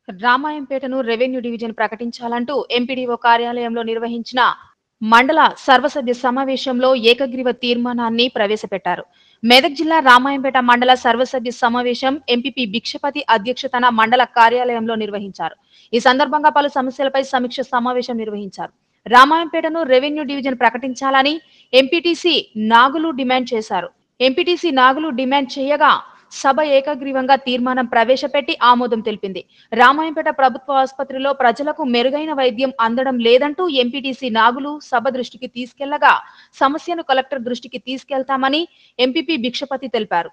రామాయంపేటను revenue division ప్రకటించాలంటూ MPDO కార్యాలయంలో నిర్వహించిన మండల సర్వసభ్య సమావేశంలో ఏకగ్రీవ తీర్మానాన్ని ప్రవేశపెట్టారు మెదక్ జిల్లా రామాయంపేట మండల సర్వసభ్య సమావేశం ఎంపీపీ భిక్షపతి అధ్యక్షతన మండల కార్యాలయంలో నిర్వహించారు ఈ సందర్భంగా పలు సమస్యలపై సమీక్ష సమావేశం నిర్వహించారు రామాయంపేటను రెవెన్యూ డివిజన్ ప్రకటించాలని ఎంపీటీసీ నాగులు డిమాండ్ చేశారు ఎంపీటీసీ నాగులు డిమాండ్ చేయగా సభ ఏకగ్రీవంగా తీర్మానం ప్రవేశపెట్టి ఆమోదం తెలిపింది రామాయంపేట ప్రభుత్వ ఆసుపత్రిలో ప్రజలకు మెరుగైన వైద్యం అందడం లేదంటూ ఎంపీటీసీ నాగులు సభ దృష్టికి తీసుకెళ్లగా సమస్యను కలెక్టర్ దృష్టికి తీసుకెళ్తామని ఎంపీపీ భిక్షపతి తెలిపారు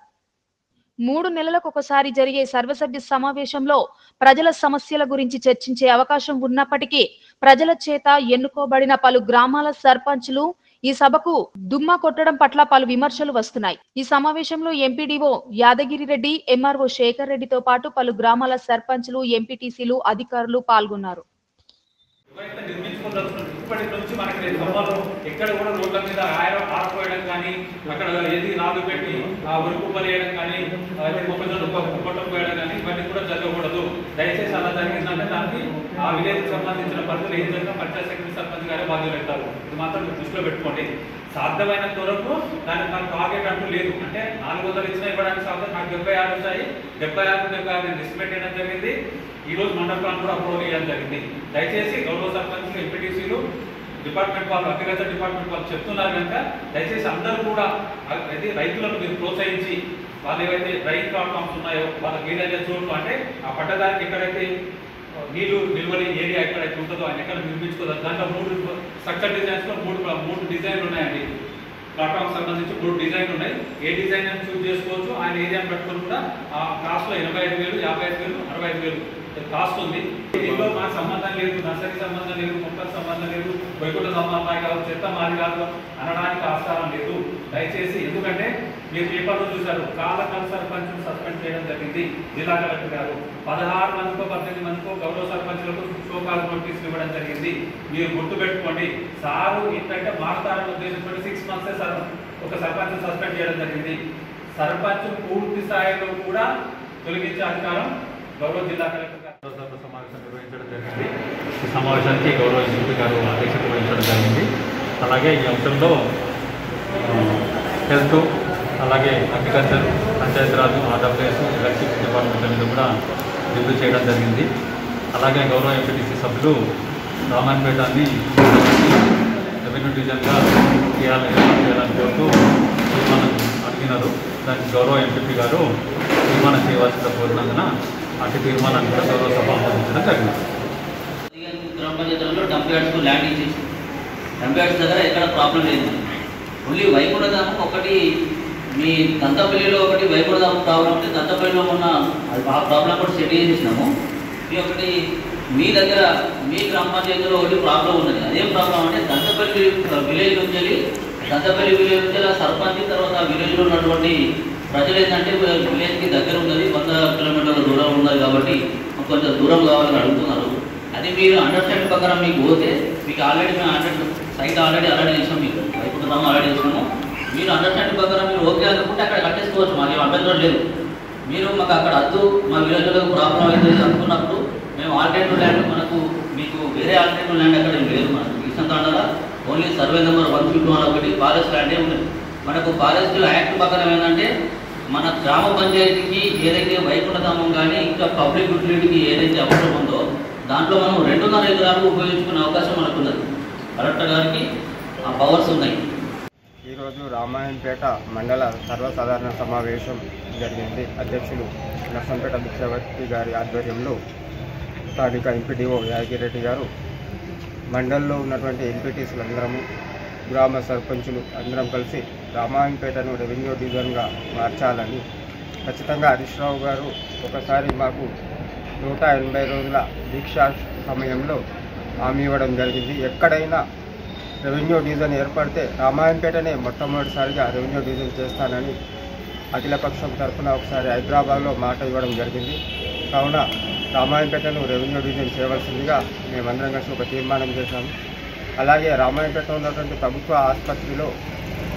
మూడు నెలలకు ఒకసారి జరిగే సర్వసభ్య సమావేశంలో ప్రజల సమస్యల గురించి చర్చించే అవకాశం ఉన్నప్పటికీ ప్రజల చేత ఎన్నుకోబడిన పలు గ్రామాల సర్పంచులు ఈ సభకు దుమ్మా కొట్టడం పట్ల పలు విమర్శలు వస్తున్నాయి ఈ సమావేశంలో ఎంపీడీఓ యాదగిరి రెడ్డి ఎంఆర్ఓ శేఖర్ రెడ్డితో పాటు పలు గ్రామాల సర్పంచులు ఎంపీటీసీలు అధికారులు పాల్గొన్నారు ఎవరైతే నిర్మించుకుంటున్నారు ఇప్పటి నుంచి మనకి రేపు సభలో ఎక్కడ కూడా రోడ్ల మీద ఆయ ఆరిపోయడం కానీ అక్కడ ఏది నాలుగు పెట్టి ఆ ఉరుకు పనియడం కానీ అది మొక్కజొన్న కుప్పటం పోయడం కానీ ఇవన్నీ కూడా జరగకూడదు దయచేసి అలా జరిగిందంటే దానికి ఆ విలేజ్కి సంబంధించిన పరిధులు ఏం జరిగినా పంచాయత్ సెక్రటరీ సర్పంచ్ గారే బాధ్యులు అవుతారు ఇది మాత్రం మీరు దృష్టిలో పెట్టుకోండి సాధ్యమైనంత వరకు దానికి నాకు టార్గెట్ అంటూ లేదు అంటే నాలుగు వందలు ఇచ్చిన ఇవ్వడానికి సాధ్యం నాకు డెబ్బై ఆరు వచ్చాయి డెబ్బై ఆరు డెబ్బై ఆరు లిస్ట్ పెట్టడం జరిగింది ఈ రోజు మండల ప్లాన్ కూడా అప్రూవల్ చేయడం జరిగింది దయచేసి గౌరవ సర్పంచ్ ఎంపీటీసీలు డిపార్ట్మెంట్ వాళ్ళు అగ్రికల్చర్ డిపార్ట్మెంట్ వాళ్ళు చెప్తున్నారు కనుక దయచేసి అందరూ కూడా అయితే రైతులను మీరు ప్రోత్సహించి వాళ్ళు ఏవైతే రైతు ప్లాట్ఫామ్స్ ఉన్నాయో వాళ్ళకి ఏదైతే చోట్లు అంటే ఆ పట్టదారికి ఎక్కడైతే నీళ్లు నిల్వని ఏరియా ఎక్కడైతే ఉంటుందో ఆయన ఎక్కడ నిర్మించుకోదు దాంట్లో మూడు స్ట్రక్చర్ డిజైన్స్ లో మూడు మూడు డిజైన్లు ఉన్నాయండి ప్లాట్ఫామ్ సంబంధించి మూడు డిజైన్లు ఉన్నాయి ఏ డిజైన్ అని చూస్ చేసుకోవచ్చు ఆయన ఏరియాని పెట్టుకొని కూడా ఆ కాస్ట్ లో ఎనభై ఐదు వేలు యాభై ఐదు వేలు అరవై ఐదు వేలు కాస్ట్ ఉంది దీనిలో మాకు సంబంధం లేదు నర్సరీ సంబంధం లేదు మొక్కలకు సంబంధం లేదు వైకుంఠ సంబంధం కాదు చెత్త మాది కాదు అనడానికి ఆస్కారం లేదు దయచేసి ఎందుకంటే మీరు పేపర్లో చూశారు కాలకల్ సర్పంచ్ సస్పెండ్ చేయడం జరిగింది జిల్లా కలెక్టర్ గారు పదహారు మందికో పద్దెనిమిది మందికో గౌరవ సర్పంచులకు షోకాల్ నోటీసులు ఇవ్వడం జరిగింది మీరు గుర్తుపెట్టుకోండి సారు ఏంటంటే మారుతారని ఉద్దేశంతో సిక్స్ మంత్సే సార్ ఒక సర్పంచ్ సస్పెండ్ చేయడం జరిగింది సర్పంచ్ పూర్తి స్థాయిలో కూడా తొలగించే అధికారం గౌరవ జిల్లా కలెక్టర్ గారు సభ సమావేశం నిర్వహించడం జరిగింది ఈ సమావేశానికి గౌరవ ఎంపీ గారు అధ్యక్షత వహించడం జరిగింది అలాగే ఈ అంశంలో హెల్త్ అలాగే agriculture Panchayati Raj RWS electricity department మీద కూడా రివ్యూ చేయడం జరిగింది అలాగే గౌరవ ఎంపీటీసీ సభ్యులు రామాయణపేటాన్ని రెవెన్యూ డివిజన్గా చేయాలి చేయాలని కోరుతూ తీర్మానం అడిగినారు దానికి గౌరవ ఎంపీ గారు తీర్మానం చేయవలసిన కోరినందున అటు తీర్మానాన్ని కూడా గౌరవ సభ ఆమోదించడం జరిగింది గ్రామ పంచాయతీలో డంప్ యార్డ్స్ ల్యాండ్ ఇచ్చేసి డంప్ యార్డ్స్ దగ్గర ఎక్కడ ప్రాబ్లం లేదు ఓన్లీ వైకుంఠధామం ఒకటి మీ దంతపల్లిలో ఒకటి వైకుంఠధామం ప్రాబ్లం ఉంటే దంతపల్లిలో ఉన్న అది ఆ ప్రాబ్లం కూడా సెట్ చేసేసినాము ఈ ఒకటి మీ దగ్గర మీ గ్రామ పంచాయతీలో ఒకటి ప్రాబ్లం ఉన్నది అదేం ప్రాబ్లం అంటే దంతపల్లి విలేజ్ నుంచి వెళ్ళి దంతపల్లి విలేజ్ నుంచి వెళ్ళి ఆ సర్పంచ్ తర్వాత ఆ విలేజ్లో ఉన్నటువంటి ప్రజలు ఏంటంటే విలేజ్కి దగ్గర ఉన్నది వంద కిలోమీటర్ల దూరం ఉన్నది కాబట్టి మాకు కొంచెం దూరం కావాలని అడుగుతున్నారు అది మీరు అండర్స్టాండింగ్ ప్రకారం మీకు పోతే మీకు ఆల్రెడీ మేము హండ్రెడ్ సైట్ ఆల్రెడీ ఆల్రెడీ చేసాం మీకు వైకుంఠధామం ఆల్రెడీ చేసినాము మీరు అండర్స్టాండింగ్ ప్రకారం మీరు ఓకే అనుకుంటే అక్కడ కట్టేసుకోవచ్చు మాకు ఏం అభ్యంతరం లేదు మీరు మాకు అక్కడ వద్దు మా విలేజ్లో ప్రాబ్లం అవుతుంది అనుకున్నప్పుడు మేము ఆల్టర్నేటివ్ ల్యాండ్ మనకు మీకు వేరే ఆల్టర్నేటివ్ ల్యాండ్ అక్కడ ఏం లేదు మనకు ఇష్టం తాండాల only survey number one fifty one ఒకటి ఫారెస్ట్ ల్యాండే ఉంది మనకు ఫారెస్ట్ యాక్ట్ ప్రకారం ఏంటంటే మన గ్రామ పంచాయతీకి ఏదైతే వైకుంఠధామం కానీ ఇంకా పబ్లిక్ యూటిలిటీకి ఏదైతే అవసరం ఉందో దాంట్లో మనం రెండున్నర ఎకరాలు ఉపయోగించుకునే అవకాశం మనకు ఉన్నది కలెక్టర్ గారికి ఆ పవర్స్ ఉన్నాయి ఈరోజు రామాయణపేట మండల సర్వసాధారణ సమావేశం జరిగింది అధ్యక్షులు నర్సంపేట భిక్షవర్తి గారి ఆధ్వర్యంలో స్థానిక ఎంపీడీఓ యాగిరెడ్డి గారు మండలంలో ఉన్నటువంటి ఎంపీటీసీలు అందరము గ్రామ సర్పంచులు అందరం కలిసి రామాయణపేటను రెవెన్యూ డివిజన్గా మార్చాలని ఖచ్చితంగా హరీష్ రావు గారు ఒకసారి మాకు నూట ఎనభై రోజుల దీక్షా సమయంలో హామీ ఇవ్వడం జరిగింది ఎక్కడైనా రెవెన్యూ డివిజన్ ఏర్పడితే రామాయణపేటనే మొట్టమొదటిసారిగా రెవెన్యూ డివిజన్ చేస్తానని అఖిలపక్షం తరఫున ఒకసారి హైదరాబాద్లో మాట ఇవ్వడం జరిగింది కావున రామాయణపేటను రెవెన్యూ డివిజన్ చేయవలసిందిగా మేమందరం కలిసి ఒక తీర్మానం చేశాము అలాగే రామాయణపేట ఉన్నటువంటి ప్రభుత్వ ఆసుపత్రిలో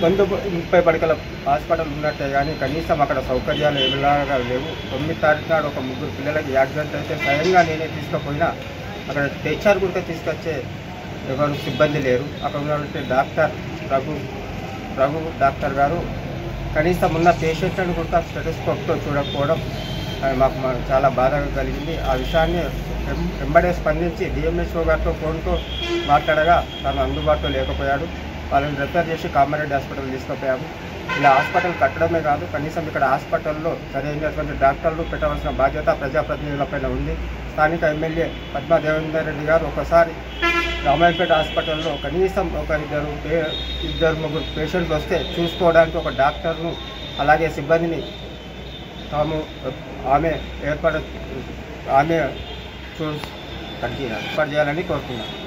వంద ముప్పై పడకల హాస్పిటల్ ఉన్నట్టే కానీ కనీసం అక్కడ సౌకర్యాలు ఏమిలాగా లేవు తొమ్మిది తారీఖు నాడు ఒక ముగ్గురు పిల్లలకి యాక్సిడెంట్ అయితే స్వయంగా నేనే తీసుకుపోయినా అక్కడ టీచర్ కూడా తీసుకొచ్చే ఎవరు సిబ్బంది లేరు అక్కడ ఉన్నటువంటి డాక్టర్ ప్రభు ప్రభు డాక్టర్ గారు కనీసం ఉన్న పేషెంట్లను కూడా స్టెటోస్కోప్తో చూడకపోవడం అది మాకు మా- చాలా బాధగా కలిగింది ఆ విషయాన్ని వెం- వెంబడే స్పందించి డిఎంహెచ్ఓ గారితో ఫోన్తో మాట్లాడగా తను అందుబాటులో లేకపోయాడు వాళ్ళని రిఫర్ చేసి కామారెడ్డి హాస్పిటల్ తీసుకుపోయాము ఇలా హాస్పిటల్ కట్టడమే కాదు కనీసం ఇక్కడ హాస్పిటల్లో సరైనటువంటి డాక్టర్లు పెట్టవలసిన బాధ్యత ప్రజాప్రతినిధులపైన ఉంది స్థానిక ఎమ్మెల్యే పద్మా దేవేందర్ రెడ్డి గారు ఒకసారి రామాయణపేట హాస్పిటల్లో కనీసం ఒక ఇద్దరు పే- ఇద్దరు ముగ్గురు పేషెంట్లు వస్తే చూసుకోవడానికి ఒక డాక్టర్ను అలాగే సిబ్బందిని తాము ఆమె ఏర్పడ ఆమె చూ ఏర్పాటు చేయాలని కోరుతున్నాను